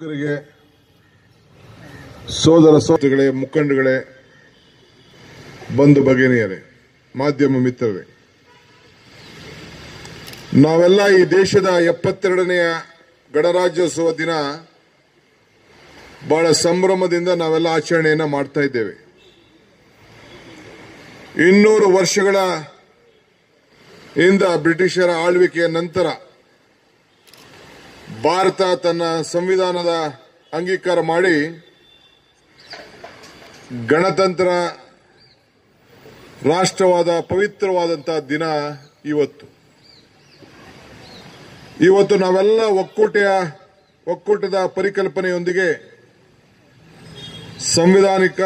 ಯುವಕರಿಗೆ ಸೋದರ ಸೋದರಿಗಳೇ ಮುಖಂಡಗಳೇ ಬಂಧು ಭಗಿನಿಯರೇ ಮಾಧ್ಯಮ ಮಿತ್ರರೇ ನಾವೆಲ್ಲ ಈ ದೇಶದ ಎಪ್ಪತ್ತೆರಡನೆಯ ಗಣರಾಜ್ಯೋತ್ಸವ ದಿನ ಬಹಳ ಸಂಭ್ರಮದಿಂದ ನಾವೆಲ್ಲ ಆಚರಣೆಯನ್ನ ಮಾಡ್ತಾ ಇದ್ದೇವೆ ಇನ್ನೂರು ವರ್ಷಗಳ ಇಂದ ಬ್ರಿಟಿಷರ ಆಳ್ವಿಕೆಯ ನಂತರ ಭಾರತ ತನ್ನ ಸಂವಿಧಾನದ ಅಂಗೀಕಾರ ಮಾಡಿ ಗಣತಂತ್ರ ರಾಷ್ಟ್ರವಾದ ಪವಿತ್ರವಾದಂತಹ ದಿನ ಇವತ್ತು ಇವತ್ತು ನಾವೆಲ್ಲ ಒಕ್ಕೂಟೆಯ ಒಕ್ಕೂಟದ ಪರಿಕಲ್ಪನೆಯೊಂದಿಗೆ ಸಂವಿಧಾನಿಕ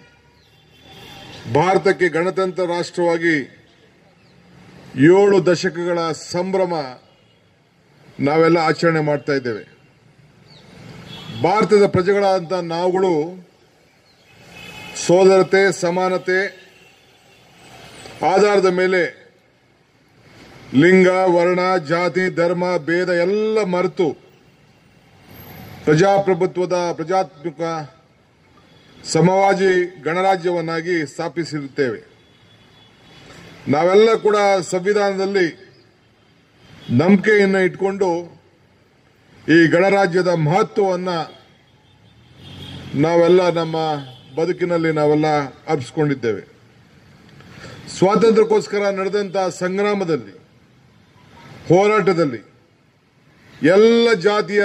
ಭಾರತಕ್ಕೆ ಗಣತಂತ್ರ ರಾಷ್ಟ್ರವಾಗಿ ಏಳು ದಶಕಗಳ ಸಂಭ್ರಮ ನಾವೆಲ್ಲ ಆಚರಣೆ ಮಾಡ್ತಾ ಇದ್ದೇವೆ ಭಾರತದ ಪ್ರಜೆಗಳಾದಂಥ ನಾವುಗಳು ಸೋದರತೆ ಸಮಾನತೆ ಆಧಾರದ ಮೇಲೆ ಲಿಂಗ ವರ್ಣ ಜಾತಿ ಧರ್ಮ ಭೇದ ಎಲ್ಲ ಮರೆತು ಪ್ರಜಾಪ್ರಭುತ್ವದ ಪ್ರಜಾತ್ಮಕ ಸಮವಾಜಿ ಗಣರಾಜ್ಯವನ್ನಾಗಿ ಸ್ಥಾಪಿಸಿರುತ್ತೇವೆ ನಾವೆಲ್ಲ ಕೂಡ ಸಂವಿಧಾನದಲ್ಲಿ ನಂಬಿಕೆಯನ್ನು ಇಟ್ಕೊಂಡು ಈ ಗಣರಾಜ್ಯದ ಮಹತ್ವವನ್ನು ನಾವೆಲ್ಲ ನಮ್ಮ ಬದುಕಿನಲ್ಲಿ ನಾವೆಲ್ಲ ಅರ್ಪಿಸ್ಕೊಂಡಿದ್ದೇವೆ ಸ್ವಾತಂತ್ರ್ಯಕ್ಕೋಸ್ಕರ ನಡೆದಂತಹ ಸಂಗ್ರಾಮದಲ್ಲಿ ಹೋರಾಟದಲ್ಲಿ ಎಲ್ಲ ಜಾತಿಯ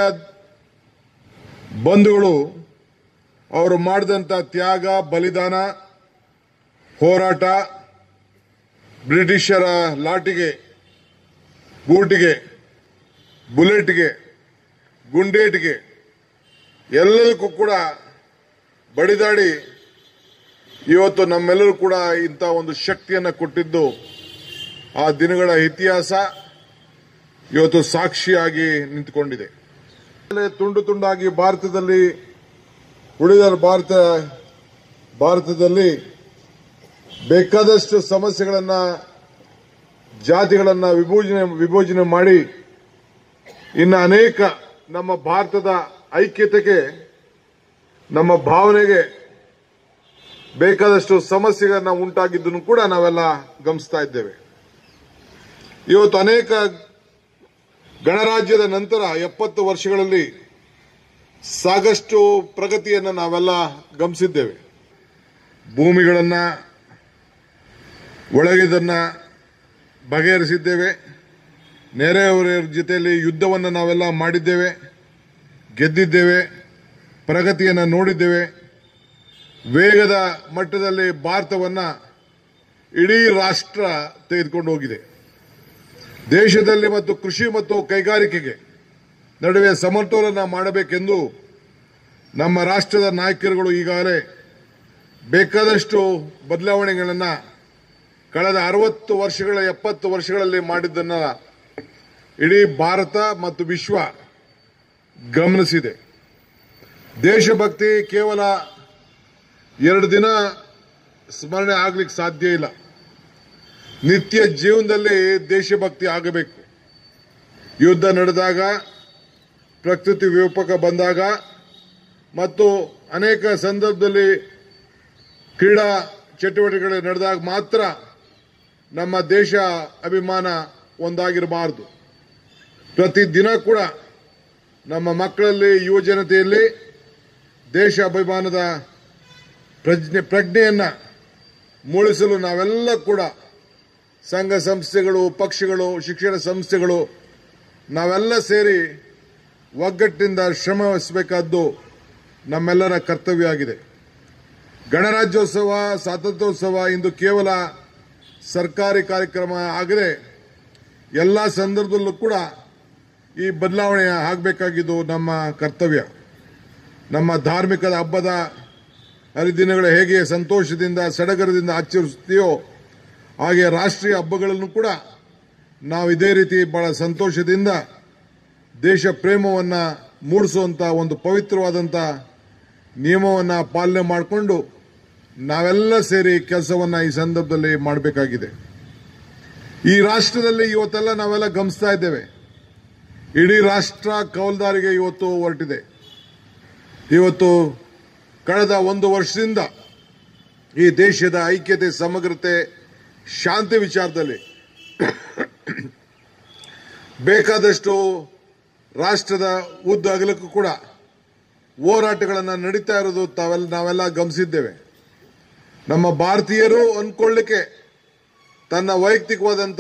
ಬಂಧುಗಳು ಅವರು ಮಾಡಿದಂಥ ತ್ಯಾಗ ಬಲಿದಾನ ಹೋರಾಟ ಬ್ರಿಟಿಷರ ಲಾಟಿಗೆ ಗೂಟಿಗೆ ಬುಲೆಟ್ಗೆ ಗುಂಡೇಟಿಗೆ ಎಲ್ಲದಕ್ಕೂ ಕೂಡ ಬಡಿದಾಡಿ ಇವತ್ತು ನಮ್ಮೆಲ್ಲರೂ ಕೂಡ ಇಂಥ ಒಂದು ಶಕ್ತಿಯನ್ನು ಕೊಟ್ಟಿದ್ದು ಆ ದಿನಗಳ ಇತಿಹಾಸ ಇವತ್ತು ಸಾಕ್ಷಿಯಾಗಿ ನಿಂತುಕೊಂಡಿದೆ ತುಂಡು ತುಂಡಾಗಿ ಭಾರತದಲ್ಲಿ ಉಳಿದ ಭಾರತ ಭಾರತದಲ್ಲಿ ಬೇಕಾದಷ್ಟು ಸಮಸ್ಯೆಗಳನ್ನ ಜಾತಿಗಳನ್ನ ವಿಭೋಜನೆ ವಿಭೋಜನೆ ಮಾಡಿ ಇನ್ನು ಅನೇಕ ನಮ್ಮ ಭಾರತದ ಐಕ್ಯತೆಗೆ ನಮ್ಮ ಭಾವನೆಗೆ ಬೇಕಾದಷ್ಟು ಸಮಸ್ಯೆಗಳನ್ನ ಉಂಟಾಗಿದ್ದನ್ನು ಕೂಡ ನಾವೆಲ್ಲ ಗಮನಿಸ್ತಾ ಇದ್ದೇವೆ ಇವತ್ತು ಅನೇಕ ಗಣರಾಜ್ಯದ ನಂತರ ಎಪ್ಪತ್ತು ವರ್ಷಗಳಲ್ಲಿ ಸಾಕಷ್ಟು ಪ್ರಗತಿಯನ್ನು ನಾವೆಲ್ಲ ಗಮನಿಸಿದ್ದೇವೆ ಭೂಮಿಗಳನ್ನ ಒಳಗಿದನ್ನ ಬಗೆಹರಿಸಿದ್ದೇವೆ ನೆರೆಯವರ ಜೊತೆಯಲ್ಲಿ ಯುದ್ಧವನ್ನು ನಾವೆಲ್ಲ ಮಾಡಿದ್ದೇವೆ ಗೆದ್ದಿದ್ದೇವೆ ಪ್ರಗತಿಯನ್ನು ನೋಡಿದ್ದೇವೆ ವೇಗದ ಮಟ್ಟದಲ್ಲಿ ಭಾರತವನ್ನು ಇಡೀ ರಾಷ್ಟ್ರ ತೆಗೆದುಕೊಂಡು ಹೋಗಿದೆ ದೇಶದಲ್ಲಿ ಮತ್ತು ಕೃಷಿ ಮತ್ತು ಕೈಗಾರಿಕೆಗೆ ನಡುವೆ ಸಮತೋಲನ ಮಾಡಬೇಕೆಂದು ನಮ್ಮ ರಾಷ್ಟ್ರದ ನಾಯಕರುಗಳು ಈಗಾಗಲೇ ಬೇಕಾದಷ್ಟು ಬದಲಾವಣೆಗಳನ್ನು ಕಳೆದ ಅರವತ್ತು ವರ್ಷಗಳ ಎಪ್ಪತ್ತು ವರ್ಷಗಳಲ್ಲಿ ಮಾಡಿದ್ದನ್ನ ಇಡೀ ಭಾರತ ಮತ್ತು ವಿಶ್ವ ಗಮನಿಸಿದೆ ದೇಶಭಕ್ತಿ ಕೇವಲ ಎರಡು ದಿನ ಸ್ಮರಣೆ ಆಗ್ಲಿಕ್ಕೆ ಸಾಧ್ಯ ಇಲ್ಲ ನಿತ್ಯ ಜೀವನದಲ್ಲಿ ದೇಶಭಕ್ತಿ ಆಗಬೇಕು ಯುದ್ಧ ನಡೆದಾಗ ಪ್ರಕೃತಿ ವಿಕೋಪ ಬಂದಾಗ ಮತ್ತು ಅನೇಕ ಸಂದರ್ಭದಲ್ಲಿ ಕ್ರೀಡಾ ಚಟುವಟಿಕೆಗಳು ನಡೆದಾಗ ಮಾತ್ರ ನಮ್ಮ ದೇಶ ಅಭಿಮಾನ ಒಂದಾಗಿರಬಾರದು ಪ್ರತಿದಿನ ಕೂಡ ನಮ್ಮ ಮಕ್ಕಳಲ್ಲಿ ಯುವ ಜನತೆಯಲ್ಲಿ ದೇಶ ಅಭಿಮಾನದ ಪ್ರಜ್ಞೆ ಪ್ರಜ್ಞೆಯನ್ನು ಮೂಡಿಸಲು ನಾವೆಲ್ಲ ಕೂಡ ಸಂಘ ಸಂಸ್ಥೆಗಳು ಪಕ್ಷಗಳು ಶಿಕ್ಷಣ ಸಂಸ್ಥೆಗಳು ನಾವೆಲ್ಲ ಸೇರಿ ಒಗ್ಗಟ್ಟಿನಿಂದ ಶ್ರಮ ವಹಿಸಬೇಕಾದ್ದು ನಮ್ಮೆಲ್ಲರ ಕರ್ತವ್ಯ ಆಗಿದೆ ಗಣರಾಜ್ಯೋತ್ಸವ ಸ್ವಾತಂತ್ರ್ಯೋತ್ಸವ ಇಂದು ಕೇವಲ ಸರ್ಕಾರಿ ಕಾರ್ಯಕ್ರಮ ಆಗದೆ ಎಲ್ಲ ಸಂದರ್ಭದಲ್ಲೂ ಕೂಡ ಈ ಬದಲಾವಣೆ ಆಗಬೇಕಾಗಿದ್ದು ನಮ್ಮ ಕರ್ತವ್ಯ ನಮ್ಮ ಧಾರ್ಮಿಕದ ಹಬ್ಬದ ಹರಿದಿನಗಳು ಹೇಗೆ ಸಂತೋಷದಿಂದ ಸಡಗರದಿಂದ ಆಚರಿಸುತ್ತೀಯೋ ಹಾಗೆ ರಾಷ್ಟ್ರೀಯ ಹಬ್ಬಗಳನ್ನು ಕೂಡ ನಾವು ಇದೇ ರೀತಿ ಬಹಳ ಸಂತೋಷದಿಂದ ದೇಶ ಪ್ರೇಮವನ್ನು ಮೂಡಿಸುವಂಥ ಒಂದು ಪವಿತ್ರವಾದಂಥ ನಿಯಮವನ್ನು ಪಾಲನೆ ಮಾಡಿಕೊಂಡು ನಾವೆಲ್ಲ ಸೇರಿ ಕೆಲಸವನ್ನು ಈ ಸಂದರ್ಭದಲ್ಲಿ ಮಾಡಬೇಕಾಗಿದೆ ಈ ರಾಷ್ಟ್ರದಲ್ಲಿ ಇವತ್ತೆಲ್ಲ ನಾವೆಲ್ಲ ಗಮನಿಸ್ತಾ ಇದ್ದೇವೆ ಇಡೀ ರಾಷ್ಟ್ರ ಕೌಲ್ದಾರಿಗೆ ಇವತ್ತು ಹೊರಟಿದೆ ಇವತ್ತು ಕಳೆದ ಒಂದು ವರ್ಷದಿಂದ ಈ ದೇಶದ ಐಕ್ಯತೆ ಸಮಗ್ರತೆ ಶಾಂತಿ ವಿಚಾರದಲ್ಲಿ ಬೇಕಾದಷ್ಟು ರಾಷ್ಟ್ರದ ಉದ್ದ ಅಗಲಕ್ಕೂ ಕೂಡ ಹೋರಾಟಗಳನ್ನು ನಡೀತಾ ಇರೋದು ತಾವೆಲ್ಲ ನಾವೆಲ್ಲ ಗಮನಿಸಿದ್ದೇವೆ ನಮ್ಮ ಭಾರತೀಯರು ಅನ್ಕೊಳ್ಳಿಕ್ಕೆ ತನ್ನ ವೈಯಕ್ತಿಕವಾದಂಥ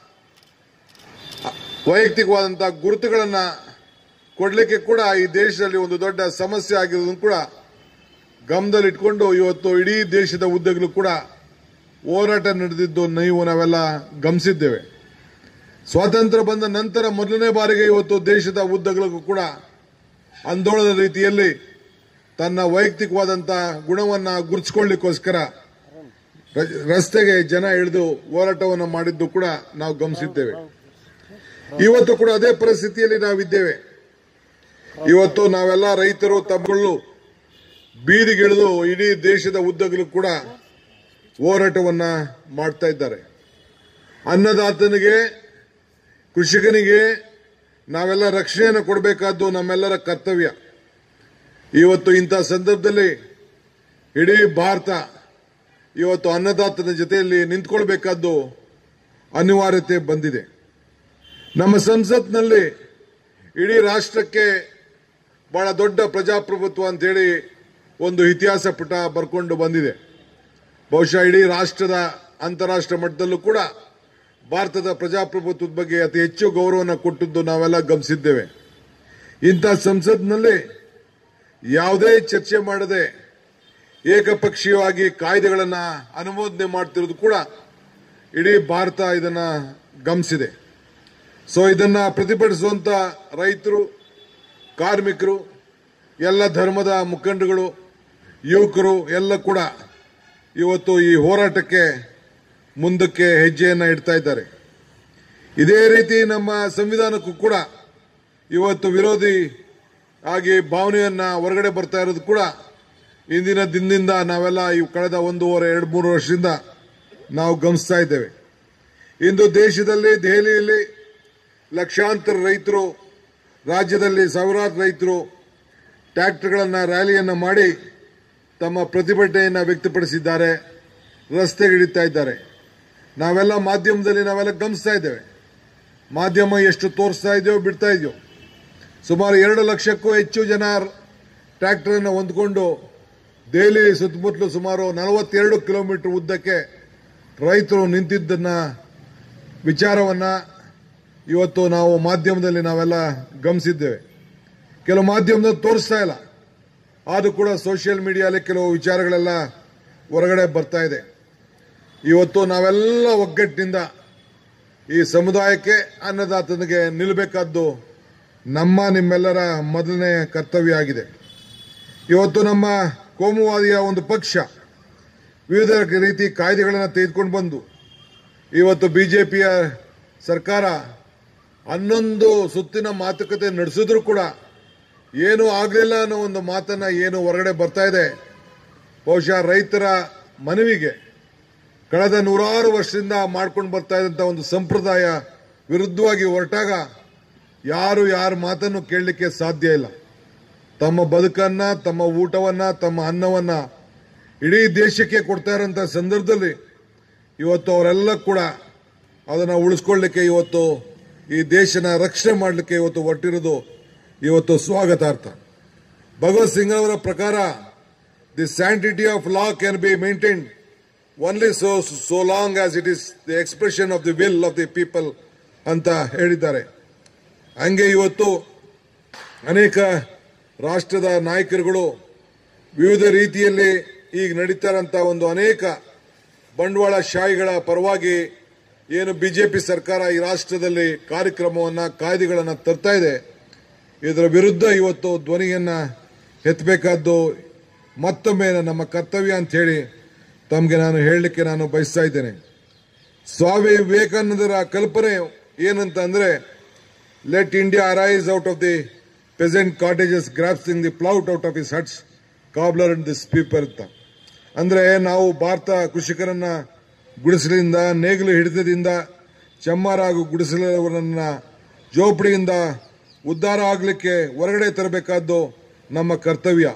ವೈಯಕ್ತಿಕವಾದಂಥ ಗುರುತುಗಳನ್ನ ಕೊಡಲಿಕ್ಕೆ ಕೂಡ ಈ ದೇಶದಲ್ಲಿ ಒಂದು ದೊಡ್ಡ ಸಮಸ್ಯೆ ಆಗಿರೋದನ್ನು ಕೂಡ ಗಮನದಲ್ಲಿಟ್ಕೊಂಡು ಇವತ್ತು ಇಡೀ ದೇಶದ ಉದ್ದಗಲೂ ಕೂಡ ಹೋರಾಟ ನಡೆದಿದ್ದು ನೀವು ನಾವೆಲ್ಲ ಗಮನಿಸಿದ್ದೇವೆ ಸ್ವಾತಂತ್ರ್ಯ ಬಂದ ನಂತರ ಮೊದಲನೇ ಬಾರಿಗೆ ಇವತ್ತು ದೇಶದ ಉದ್ದಗಲಕ್ಕೂ ಕೂಡ ಆಂದೋಲನದ ರೀತಿಯಲ್ಲಿ ತನ್ನ ವೈಯಕ್ತಿಕವಾದಂಥ ಗುಣವನ್ನ ಗುರುತಿಸಿಕೊಳ್ಳಿಕ್ಕೋಸ್ಕರ ರ- ರಸ್ತೆಗೆ ಜನ ಇಳಿದು ಹೋರಾಟವನ್ನು ಮಾಡಿದ್ದು ಕೂಡ ನಾವು ಗಮನಿಸಿದ್ದೇವೆ ಇವತ್ತು ಕೂಡ ಅದೇ ಪರಿಸ್ಥಿತಿಯಲ್ಲಿ ನಾವಿದ್ದೇವೆ ಇವತ್ತು ನಾವೆಲ್ಲ ರೈತರು ತಮ್ಮಗಳು ಬೀದಿಗಿಳಿದು ಇಡೀ ದೇಶದ ಉದ್ದಗಲೂ ಕೂಡ ಹೋರಾಟವನ್ನ ಮಾಡ್ತಾ ಇದ್ದಾರೆ ಅನ್ನದಾತನಿಗೆ ಕೃಷಿಕನಿಗೆ ನಾವೆಲ್ಲ ರಕ್ಷಣೆಯನ್ನು ಕೊಡಬೇಕಾದ್ದು ನಮ್ಮೆಲ್ಲರ ಕರ್ತವ್ಯ ಇವತ್ತು ಇಂಥ ಸಂದರ್ಭದಲ್ಲಿ ಇಡೀ ಭಾರತ ಇವತ್ತು ಅನ್ನದಾತನ ಜೊತೆಯಲ್ಲಿ ನಿಂತ್ಕೊಳ್ಬೇಕಾದ್ದು ಅನಿವಾರ್ಯತೆ ಬಂದಿದೆ ನಮ್ಮ ಸಂಸತ್ನಲ್ಲಿ ಇಡೀ ರಾಷ್ಟ್ರಕ್ಕೆ ಬಹಳ ದೊಡ್ಡ ಪ್ರಜಾಪ್ರಭುತ್ವ ಅಂತೇಳಿ ಒಂದು ಇತಿಹಾಸ ಪುಟ ಬರ್ಕೊಂಡು ಬಂದಿದೆ ಬಹುಶಃ ಇಡೀ ರಾಷ್ಟ್ರದ ಅಂತಾರಾಷ್ಟ್ರ ಮಟ್ಟದಲ್ಲೂ ಕೂಡ ಭಾರತದ ಪ್ರಜಾಪ್ರಭುತ್ವದ ಬಗ್ಗೆ ಅತಿ ಹೆಚ್ಚು ಗೌರವವನ್ನು ಕೊಟ್ಟದ್ದು ನಾವೆಲ್ಲ ಗಮನಿಸಿದ್ದೇವೆ ಇಂಥ ಸಂಸತ್ನಲ್ಲಿ ಯಾವುದೇ ಚರ್ಚೆ ಮಾಡದೆ ಏಕಪಕ್ಷೀಯವಾಗಿ ಕಾಯ್ದೆಗಳನ್ನು ಅನುಮೋದನೆ ಮಾಡ್ತಿರೋದು ಕೂಡ ಇಡೀ ಭಾರತ ಇದನ್ನ ಗಮನಿಸಿದೆ ಸೊ ಇದನ್ನ ಪ್ರತಿಭಟಿಸುವಂತ ರೈತರು ಕಾರ್ಮಿಕರು ಎಲ್ಲ ಧರ್ಮದ ಮುಖಂಡಗಳು ಯುವಕರು ಎಲ್ಲ ಕೂಡ ಇವತ್ತು ಈ ಹೋರಾಟಕ್ಕೆ ಮುಂದಕ್ಕೆ ಹೆಜ್ಜೆಯನ್ನ ಇಡ್ತಾ ಇದ್ದಾರೆ ಇದೇ ರೀತಿ ನಮ್ಮ ಸಂವಿಧಾನಕ್ಕೂ ಕೂಡ ಇವತ್ತು ವಿರೋಧಿ ಆಗಿ ಭಾವನೆಯನ್ನ ಹೊರಗಡೆ ಬರ್ತಾ ಇರೋದು ಕೂಡ ಇಂದಿನ ದಿನದಿಂದ ನಾವೆಲ್ಲ ಈ ಕಳೆದ ಒಂದೂವರೆ ಎರಡು ಮೂರು ವರ್ಷದಿಂದ ನಾವು ಗಮನಿಸ್ತಾ ಇದ್ದೇವೆ ಇಂದು ದೇಶದಲ್ಲಿ ದೆಹಲಿಯಲ್ಲಿ ಲಕ್ಷಾಂತರ ರೈತರು ರಾಜ್ಯದಲ್ಲಿ ಸಾವಿರಾರು ರೈತರು ಟ್ರ್ಯಾಕ್ಟರ್ಗಳನ್ನು ರ್ಯಾಲಿಯನ್ನು ಮಾಡಿ ತಮ್ಮ ಪ್ರತಿಭಟನೆಯನ್ನು ವ್ಯಕ್ತಪಡಿಸಿದ್ದಾರೆ ರಸ್ತೆಗಿಳಿತಾ ಇದ್ದಾರೆ ನಾವೆಲ್ಲ ಮಾಧ್ಯಮದಲ್ಲಿ ನಾವೆಲ್ಲ ಗಮನಿಸ್ತಾ ಇದ್ದೇವೆ ಮಾಧ್ಯಮ ಎಷ್ಟು ತೋರಿಸ್ತಾ ಇದೆಯೋ ಬಿಡ್ತಾ ಇದೆಯೋ ಸುಮಾರು ಎರಡು ಲಕ್ಷಕ್ಕೂ ಹೆಚ್ಚು ಜನ ಟ್ರ್ಯಾಕ್ಟರನ್ನು ಹೊಂದ್ಕೊಂಡು ದೆಹಲಿ ಸುತ್ತಮುತ್ತಲು ಸುಮಾರು ನಲವತ್ತೆರಡು ಕಿಲೋಮೀಟರ್ ಉದ್ದಕ್ಕೆ ರೈತರು ನಿಂತಿದ್ದನ್ನ ವಿಚಾರವನ್ನ ಇವತ್ತು ನಾವು ಮಾಧ್ಯಮದಲ್ಲಿ ನಾವೆಲ್ಲ ಗಮನಿಸಿದ್ದೇವೆ ಕೆಲವು ಮಾಧ್ಯಮದಲ್ಲಿ ತೋರಿಸ್ತಾ ಇಲ್ಲ ಆದರೂ ಕೂಡ ಸೋಷಿಯಲ್ ಮೀಡಿಯಾದಲ್ಲಿ ಕೆಲವು ವಿಚಾರಗಳೆಲ್ಲ ಹೊರಗಡೆ ಬರ್ತಾ ಇದೆ ಇವತ್ತು ನಾವೆಲ್ಲ ಒಗ್ಗಟ್ಟಿನಿಂದ ಈ ಸಮುದಾಯಕ್ಕೆ ಅನ್ನದಾತನಿಗೆ ನಿಲ್ಲಬೇಕಾದ್ದು ನಮ್ಮ ನಿಮ್ಮೆಲ್ಲರ ಮೊದಲನೇ ಕರ್ತವ್ಯ ಆಗಿದೆ ಇವತ್ತು ನಮ್ಮ ಕೋಮುವಾದಿಯ ಒಂದು ಪಕ್ಷ ವಿವಿಧ ರೀತಿ ಕಾಯ್ದೆಗಳನ್ನು ತೆಗೆದುಕೊಂಡು ಬಂದು ಇವತ್ತು ಬಿಜೆಪಿಯ ಸರ್ಕಾರ ಹನ್ನೊಂದು ಸುತ್ತಿನ ಮಾತುಕತೆ ನಡೆಸಿದ್ರು ಕೂಡ ಏನೂ ಆಗಲಿಲ್ಲ ಅನ್ನೋ ಒಂದು ಮಾತನ್ನ ಏನು ಹೊರಗಡೆ ಬರ್ತಾ ಇದೆ ಬಹುಶಃ ರೈತರ ಮನವಿಗೆ ಕಳೆದ ನೂರಾರು ವರ್ಷದಿಂದ ಮಾಡ್ಕೊಂಡು ಬರ್ತಾ ಇದ್ದಂಥ ಒಂದು ಸಂಪ್ರದಾಯ ವಿರುದ್ಧವಾಗಿ ಹೊರಟಾಗ ಯಾರು ಯಾರ ಮಾತನ್ನು ಕೇಳಲಿಕ್ಕೆ ಸಾಧ್ಯ ಇಲ್ಲ ತಮ್ಮ ಬದುಕನ್ನ ತಮ್ಮ ಊಟವನ್ನ ತಮ್ಮ ಅನ್ನವನ್ನ ಇಡೀ ದೇಶಕ್ಕೆ ಕೊಡ್ತಾ ಇರೋಂಥ ಸಂದರ್ಭದಲ್ಲಿ ಇವತ್ತು ಅವರೆಲ್ಲ ಕೂಡ ಅದನ್ನು ಉಳಿಸ್ಕೊಳ್ಳಿಕ್ಕೆ ಇವತ್ತು ಈ ದೇಶನ ರಕ್ಷಣೆ ಮಾಡಲಿಕ್ಕೆ ಇವತ್ತು ಹೊರಟಿರೋದು ಇವತ್ತು ಸ್ವಾಗತಾರ್ಥ ಭಗವತ್ ಸಿಂಗ್ ಅವರ ಪ್ರಕಾರ the sanctity of law can be maintained only so so long as it is the expression of the will of the people ಅಂತ ಹೇಳಿದ್ದಾರೆ ಹಂಗೆ ಇವತ್ತು ಅನೇಕ ರಾಷ್ಟ್ರದ ನಾಯಕರುಗಳು ವಿವಿಧ ರೀತಿಯಲ್ಲಿ ಈಗ ನಡೀತಾರಂತ ಒಂದು ಅನೇಕ ಬಂಡವಾಳಶಾಹಿಗಳ ಪರವಾಗಿ ಏನು ಬಿಜೆಪಿ ಸರ್ಕಾರ ಈ ರಾಷ್ಟ್ರದಲ್ಲಿ ಕಾರ್ಯಕ್ರಮವನ್ನ ಕಾಯ್ದೆಗಳನ್ನು ತರ್ತಾ ಇದೆ ಇದರ ವಿರುದ್ಧ ಇವತ್ತು ಧ್ವನಿಯನ್ನ ಎತ್ತಬೇಕಾದ್ದು ಮತ್ತೊಮ್ಮೆ ನಮ್ಮ ಕರ್ತವ್ಯ ಅಂತ ಹೇಳಿ ತಮಗೆ ನಾನು ಹೇಳಲಿಕ್ಕೆ ನಾನು ಬಯಸ್ತಾ ಇದ್ದೇನೆ ಸ್ವಾಮಿ ವಿವೇಕಾನಂದರ ಕಲ್ಪನೆ ಏನಂತ ಅಂದ್ರೆ let India arise out of the peasant cottages grasping the plough out of is huts cobbler and this people ಅಂತ ಅಂದ್ರೆ ನಾವು ಭಾರತ ಕೃಷಿಕರನ್ನ ಗುಡಿಸಲಿಂದ ನೇಗಿಲು ಹಿಡಿತದಿಂದ ಚಮ್ಮಾರ ಹಾಗೂ ಗುಡಿಸಲವರನ್ನ ಜೋಪಡಿಯಿಂದ ಉದ್ಧಾರ ಆಗಲಿಕ್ಕೆ ಹೊರಗಡೆ ತರಬೇಕಾದ್ದು ನಮ್ಮ ಕರ್ತವ್ಯ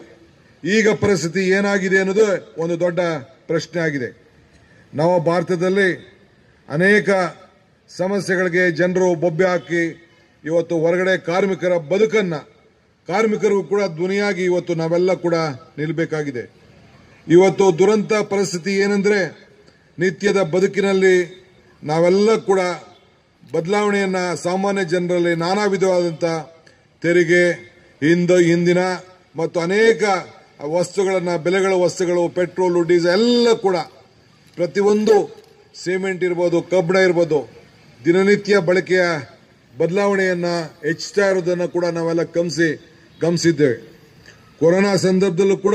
ಈಗ ಪರಿಸ್ಥಿತಿ ಏನಾಗಿದೆ ಅನ್ನೋದು ಒಂದು ದೊಡ್ಡ ಪ್ರಶ್ನೆ ಆಗಿದೆ ನಮ್ಮ ಭಾರತದಲ್ಲಿ ಅನೇಕ ಸಮಸ್ಯೆಗಳಿಗೆ ಜನರು ಬೊಬ್ಬೆ ಹಾಕಿ ಇವತ್ತು ಹೊರಗಡೆ ಕಾರ್ಮಿಕರ ಬದುಕನ್ನ ಕಾರ್ಮಿಕರಿಗೂ ಕೂಡ ಧ್ವನಿಯಾಗಿ ಇವತ್ತು ನಾವೆಲ್ಲ ಕೂಡ ನಿಲ್ಲಬೇಕಾಗಿದೆ ಇವತ್ತು ದುರಂತ ಪರಿಸ್ಥಿತಿ ಏನಂದ್ರೆ ನಿತ್ಯದ ಬದುಕಿನಲ್ಲಿ ನಾವೆಲ್ಲ ಕೂಡ ಬದಲಾವಣೆಯನ್ನ ಸಾಮಾನ್ಯ ಜನರಲ್ಲಿ ನಾನಾ ವಿಧವಾದಂಥ ತೆರಿಗೆ ಹಿಂದ ಹಿಂದಿನ ಮತ್ತು ಅನೇಕ ವಸ್ತುಗಳನ್ನ ಬೆಲೆಗಳ ವಸ್ತುಗಳು ಪೆಟ್ರೋಲು ಡೀಸೆಲ್ ಎಲ್ಲ ಕೂಡ ಪ್ರತಿಯೊಂದು ಸಿಮೆಂಟ್ ಇರ್ಬೋದು ಕಬ್ಬಣ ಇರ್ಬೋದು ದಿನನಿತ್ಯ ಬಳಕೆಯ ಬದಲಾವಣೆಯನ್ನ ಹೆಚ್ಚುತ್ತಾ ಇರೋದನ್ನು ಕೂಡ ನಾವೆಲ್ಲ ಗಮನಿಸಿ ಗಮನಿಸಿದ್ದೇವೆ ಕೊರೋನಾ ಸಂದರ್ಭದಲ್ಲೂ ಕೂಡ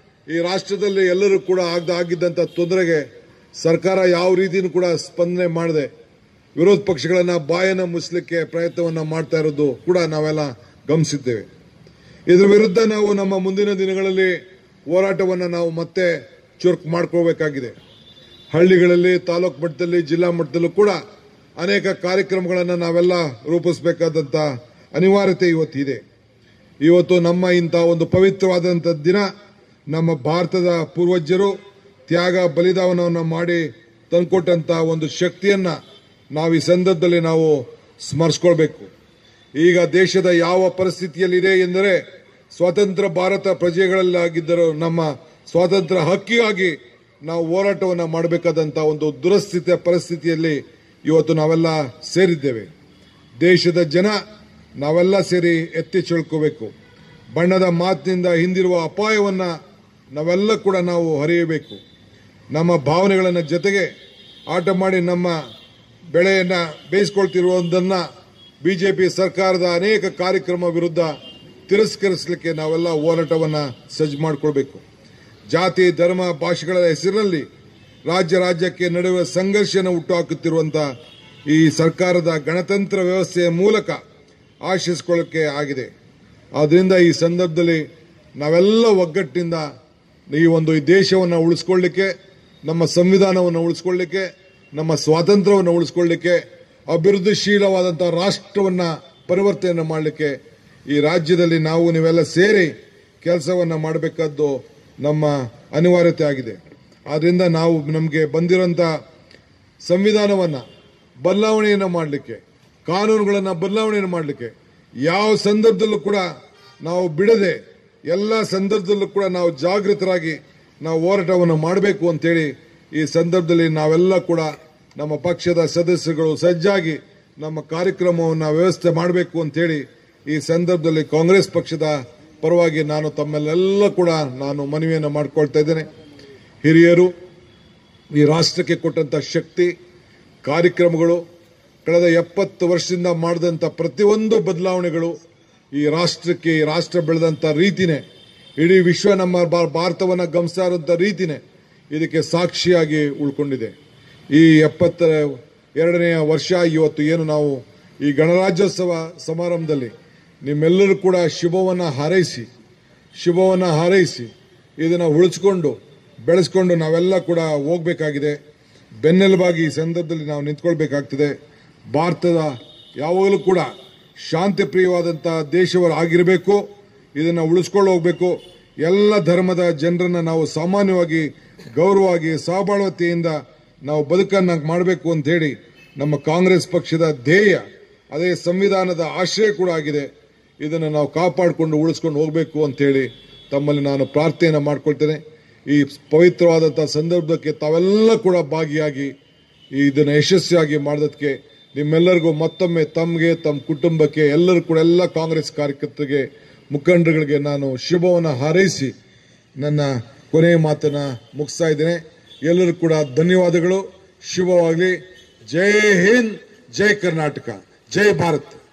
ಈ ರಾಷ್ಟ್ರದಲ್ಲಿ ಎಲ್ಲರೂ ಕೂಡ ಆಗದ ಆಗಿದ್ದಂಥ ತೊಂದರೆಗೆ ಸರ್ಕಾರ ಯಾವ ರೀತಿಯೂ ಕೂಡ ಸ್ಪಂದನೆ ಮಾಡದೆ ವಿರೋಧ ಪಕ್ಷಗಳನ್ನ ಬಾಯನ್ನ ಮುಚ್ಚಲಿಕ್ಕೆ ಪ್ರಯತ್ನವನ್ನ ಮಾಡ್ತಾ ಇರೋದು ಕೂಡ ನಾವೆಲ್ಲ ಗಮನಿಸಿದ್ದೇವೆ ಇದರ ವಿರುದ್ಧ ನಾವು ನಮ್ಮ ಮುಂದಿನ ದಿನಗಳಲ್ಲಿ ಹೋರಾಟವನ್ನ ನಾವು ಮತ್ತೆ ಚುರುಕು ಮಾಡ್ಕೋಬೇಕಾಗಿದೆ ಹಳ್ಳಿಗಳಲ್ಲಿ ತಾಲೂಕು ಮಟ್ಟದಲ್ಲಿ ಜಿಲ್ಲಾ ಮಟ್ಟದಲ್ಲೂ ಕೂಡ ಅನೇಕ ಕಾರ್ಯಕ್ರಮಗಳನ್ನು ನಾವೆಲ್ಲ ರೂಪಿಸಬೇಕಾದಂತ ಅನಿವಾರ್ಯತೆ ಇವತ್ತಿದೆ ಇವತ್ತು ನಮ್ಮ ಇಂಥ ಒಂದು ಪವಿತ್ರವಾದಂಥ ದಿನ ನಮ್ಮ ಭಾರತದ ಪೂರ್ವಜರು ತ್ಯಾಗ ಬಲಿದಾನವನ್ನು ಮಾಡಿ ತಂದುಕೊಟ್ಟಂತ ಒಂದು ಶಕ್ತಿಯನ್ನ ನಾವು ಈ ಸಂದರ್ಭದಲ್ಲಿ ನಾವು ಸ್ಮರಿಸ್ಕೊಳ್ಬೇಕು ಈಗ ದೇಶದ ಯಾವ ಪರಿಸ್ಥಿತಿಯಲ್ಲಿದೆ ಎಂದರೆ ಸ್ವತಂತ್ರ ಭಾರತ ಪ್ರಜೆಗಳಲ್ಲಾಗಿದ್ದರೂ ನಮ್ಮ ಸ್ವಾತಂತ್ರ್ಯ ಹಕ್ಕಿಗಾಗಿ ನಾವು ಹೋರಾಟವನ್ನು ಮಾಡಬೇಕಾದಂತ ಒಂದು ದುರಸ್ಥಿತಿಯ ಪರಿಸ್ಥಿತಿಯಲ್ಲಿ ಇವತ್ತು ನಾವೆಲ್ಲ ಸೇರಿದ್ದೇವೆ ದೇಶದ ಜನ ನಾವೆಲ್ಲ ಸೇರಿ ಎತ್ತಿ ಚಳ್ಕೋಬೇಕು ಬಣ್ಣದ ಮಾತಿನಿಂದ ಹಿಂದಿರುವ ಅಪಾಯವನ್ನ ನಾವೆಲ್ಲ ಕೂಡ ನಾವು ಹರಿಯಬೇಕು ನಮ್ಮ ಭಾವನೆಗಳನ್ನು ಜೊತೆಗೆ ಆಟ ಮಾಡಿ ನಮ್ಮ ಬೆಳೆಯನ್ನ ಬೇಯಿಸ್ಕೊಳ್ತಿರುವುದನ್ನ ಬಿಜೆಪಿ ಸರ್ಕಾರದ ಅನೇಕ ಕಾರ್ಯಕ್ರಮ ವಿರುದ್ಧ ತಿರಸ್ಕರಿಸಲಿಕ್ಕೆ ನಾವೆಲ್ಲ ಹೋರಾಟವನ್ನ ಸಜ್ಜು ಮಾಡಿಕೊಳ್ಬೇಕು ಜಾತಿ ಧರ್ಮ ಭಾಷೆಗಳ ಹೆಸರಿನಲ್ಲಿ ರಾಜ್ಯ ರಾಜ್ಯಕ್ಕೆ ನಡುವೆ ಸಂಘರ್ಷನ ಹುಟ್ಟುಹಾಕುತ್ತಿರುವಂತಹ ಈ ಸರ್ಕಾರದ ಗಣತಂತ್ರ ವ್ಯವಸ್ಥೆಯ ಮೂಲಕ ಆಶಿಸಿಕೊಳ್ಳಕ್ಕೆ ಆಗಿದೆ ಆದ್ರಿಂದ ಈ ಸಂದರ್ಭದಲ್ಲಿ ನಾವೆಲ್ಲ ಒಗ್ಗಟ್ಟಿನಿಂದ ಈ ಒಂದು ಈ ದೇಶವನ್ನು ಉಳಿಸ್ಕೊಳ್ಳಿಕ್ಕೆ ನಮ್ಮ ಸಂವಿಧಾನವನ್ನು ಉಳಿಸ್ಕೊಳ್ಳಿಕ್ಕೆ ನಮ್ಮ ಸ್ವಾತಂತ್ರ್ಯವನ್ನು ಉಳಿಸ್ಕೊಳ್ಳಿಕ್ಕೆ ಅಭಿವೃದ್ಧಿಶೀಲವಾದಂತಹ ರಾಷ್ಟ್ರವನ್ನ ಪರಿವರ್ತನೆ ಮಾಡಲಿಕ್ಕೆ ಈ ರಾಜ್ಯದಲ್ಲಿ ನಾವು ನೀವೆಲ್ಲ ಸೇರಿ ಕೆಲಸವನ್ನ ಮಾಡಬೇಕಾದ್ದು ನಮ್ಮ ಅನಿವಾರ್ಯತೆ ಆಗಿದೆ ಆದ್ರಿಂದ ನಾವು ನಮಗೆ ಬಂದಿರೋಂಥ ಸಂವಿಧಾನವನ್ನ ಬದಲಾವಣೆಯನ್ನು ಮಾಡಲಿಕ್ಕೆ ಕಾನೂನುಗಳನ್ನು ಬದಲಾವಣೆಯನ್ನು ಮಾಡಲಿಕ್ಕೆ ಯಾವ ಸಂದರ್ಭದಲ್ಲೂ ಕೂಡ ನಾವು ಬಿಡದೆ ಎಲ್ಲ ಸಂದರ್ಭದಲ್ಲೂ ಕೂಡ ನಾವು ಜಾಗೃತರಾಗಿ ನಾವು ಹೋರಾಟವನ್ನು ಮಾಡಬೇಕು ಅಂತೇಳಿ ಈ ಸಂದರ್ಭದಲ್ಲಿ ನಾವೆಲ್ಲ ಕೂಡ ನಮ್ಮ ಪಕ್ಷದ ಸದಸ್ಯರುಗಳು ಸಜ್ಜಾಗಿ ನಮ್ಮ ಕಾರ್ಯಕ್ರಮವನ್ನು ವ್ಯವಸ್ಥೆ ಮಾಡಬೇಕು ಅಂತೇಳಿ ಈ ಸಂದರ್ಭದಲ್ಲಿ ಕಾಂಗ್ರೆಸ್ ಪಕ್ಷದ ಪರವಾಗಿ ನಾನು ತಮ್ಮೆಲ್ಲ ಕೂಡ ನಾನು ಮನವಿಯನ್ನು ಮಾಡಿಕೊಳ್ತಾ ಇದ್ದೇನೆ ಹಿರಿಯರು ಈ ರಾಷ್ಟ್ರಕ್ಕೆ ಕೊಟ್ಟಂತ ಶಕ್ತಿ ಕಾರ್ಯಕ್ರಮಗಳು ಕಳೆದ ಎಪ್ಪತ್ತು ವರ್ಷದಿಂದ ಮಾಡಿದಂಥ ಪ್ರತಿಯೊಂದು ಬದಲಾವಣೆಗಳು ಈ ರಾಷ್ಟ್ರಕ್ಕೆ ಈ ರಾಷ್ಟ್ರ ಬೆಳೆದಂಥ ರೀತಿನೇ ಇಡೀ ವಿಶ್ವ ನಮ್ಮ ಭಾ- ಭಾರತವನ್ನ ಗಮನಿಸ್ತಾ ಇರುವಂಥ ರೀತಿನೇ ಇದಕ್ಕೆ ಸಾಕ್ಷಿಯಾಗಿ ಉಳ್ಕೊಂಡಿದೆ ಈ ಎಪ್ಪತ್ತ ಎರಡನೆಯ ವರ್ಷ ಇವತ್ತು ಏನು ನಾವು ಈ ಗಣರಾಜ್ಯೋತ್ಸವ ಸಮಾರಂಭದಲ್ಲಿ ನಿಮ್ಮೆಲ್ಲರೂ ಕೂಡ ಶುಭವನ್ನ ಹಾರೈಸಿ ಶುಭವನ್ನ ಹಾರೈಸಿ ಇದನ್ನ ಉಳಿಸ್ಕೊಂಡು ಬೆಳೆಸ್ಕೊಂಡು ನಾವೆಲ್ಲ ಕೂಡ ಹೋಗ್ಬೇಕಾಗಿದೆ ಬೆನ್ನೆಲುಬಾಗಿ ಈ ಸಂದರ್ಭದಲ್ಲಿ ನಾವು ನಿಂತ್ಕೊಳ್ಬೇಕಾಗ್ತದೆ ಭಾರತದ ಯಾವಾಗಲೂ ಕೂಡ ಶಾಂತಿ ಪ್ರಿಯವಾದಂತಹ ದೇಶವರು ಆಗಿರಬೇಕು ಇದನ್ನ ಉಳಿಸ್ಕೊಂಡು ಹೋಗ್ಬೇಕು ಎಲ್ಲ ಧರ್ಮದ ಜನರನ್ನ ನಾವು ಸಾಮಾನ್ಯವಾಗಿ ಗೌರವವಾಗಿ ಸಹಬಾಳ್ವತೆಯಿಂದ ನಾವು ಬದುಕನ್ನ ಮಾಡಬೇಕು ಅಂತ ಹೇಳಿ ನಮ್ಮ ಕಾಂಗ್ರೆಸ್ ಪಕ್ಷದ ಧ್ಯೇಯ ಅದೇ ಸಂವಿಧಾನದ ಆಶಯ ಕೂಡ ಆಗಿದೆ ಇದನ್ನು ನಾವು ಕಾಪಾಡಿಕೊಂಡು ಉಳಿಸ್ಕೊಂಡು ಹೋಗಬೇಕು ಅಂತೇಳಿ ತಮ್ಮಲ್ಲಿ ನಾನು ಪ್ರಾರ್ಥನೆಯನ್ನು ಮಾಡ್ಕೊಳ್ತೇನೆ ಈ ಪವಿತ್ರವಾದಂತಹ ಸಂದರ್ಭಕ್ಕೆ ತಾವೆಲ್ಲ ಕೂಡ ಭಾಗಿಯಾಗಿ ಈ ಇದನ್ನು ಯಶಸ್ವಿಯಾಗಿ ಮಾಡೋದಕ್ಕೆ ನಿಮ್ಮೆಲ್ಲರಿಗೂ ಮತ್ತೊಮ್ಮೆ ತಮಗೆ ತಮ್ಮ ಕುಟುಂಬಕ್ಕೆ ಎಲ್ಲರೂ ಕೂಡ ಎಲ್ಲ ಕಾಂಗ್ರೆಸ್ ಕಾರ್ಯಕರ್ತರಿಗೆ ಮುಖಂಡರುಗಳಿಗೆ ನಾನು ಶುಭವನ್ನು ಹಾರೈಸಿ ನನ್ನ ಕೊನೆಯ ಮಾತನ್ನ ಮುಗಿಸ್ತಾ ಇದ್ದೇನೆ ಎಲ್ಲರೂ ಕೂಡ ಧನ್ಯವಾದಗಳು ಶುಭವಾಗಲಿ ಜೈ ಹಿಂದ್ ಜೈ ಕರ್ನಾಟಕ ಜೈ ಭಾರತ್